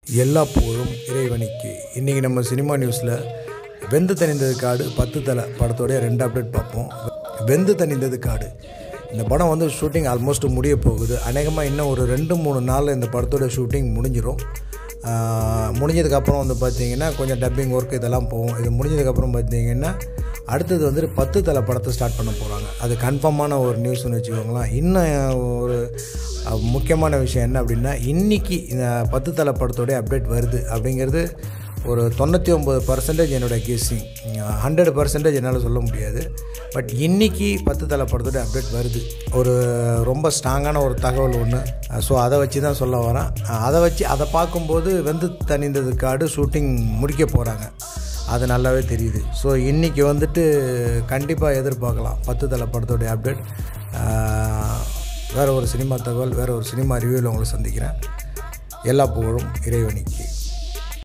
எல்லா புகழும் இறைவனிக்கு இன்றைக்கி நம்ம சினிமா நியூஸில் வெந்து தணிந்தது காடு பத்து தலை படத்தோடைய ரெண்டு அப்டேட் பார்ப்போம் வெந்து தணிந்தது காடு இந்த படம் வந்து ஷூட்டிங் ஆல்மோஸ்ட் முடிய போகுது அநேகமாக இன்னும் ஒரு ரெண்டு மூணு நாளில் இந்த படத்தோட ஷூட்டிங் முடிஞ்சிடும் ஆஹ் முடிஞ்சதுக்கப்புறம் வந்து பார்த்திங்கன்னா கொஞ்சம் டப்பிங் ஒர்க் இதெல்லாம் போகும் இது முடிஞ்சதுக்கப்புறம் பார்த்தீங்கன்னா அடுத்தது வந்துட்டு பத்து தலை படத்தை ஸ்டார்ட் பண்ண போகிறாங்க அது கன்ஃபார்மான ஒரு நியூஸ்னு வச்சுக்கோங்களேன் இன்னும் ஒரு அஹ், முக்கியமான விஷயம் என்ன அப்படின்னா இன்றைக்கி இந்த பத்து தலை படத்தோடைய அப்டேட் வருது அப்படிங்கிறது ஒரு தொண்ணூற்றி ஒம்பது பர்சன்டேஜ் என்னோடய கெஸ்ஸிங் ஹண்ட்ரட் பர்சன்டேஜ் என்னால் சொல்ல முடியாது பட் இன்றைக்கி பத்து தலை படத்தோட அப்டேட் வருது ஒரு ரொம்ப ஸ்ட்ராங்கான ஒரு தகவல் ஒன்று ஸோ அதை வச்சு தான் சொல்ல வரேன் அதை வச்சு அதை பார்க்கும்போது வெந்து தணிந்தது காடு ஷூட்டிங் முடிக்க போகிறாங்க அது நல்லாவே தெரியுது ஸோ இன்றைக்கி வந்துட்டு கண்டிப்பாக எதிர்பார்க்கலாம் பத்து தலை படத்தோடைய அப்டேட் வேறு ஒரு சினிமா தகவல் வேறு ஒரு சினிமா ரிவ்யூவில் உங்களை சந்திக்கிறேன் எல்லா புகழும் இறைவனிக்கு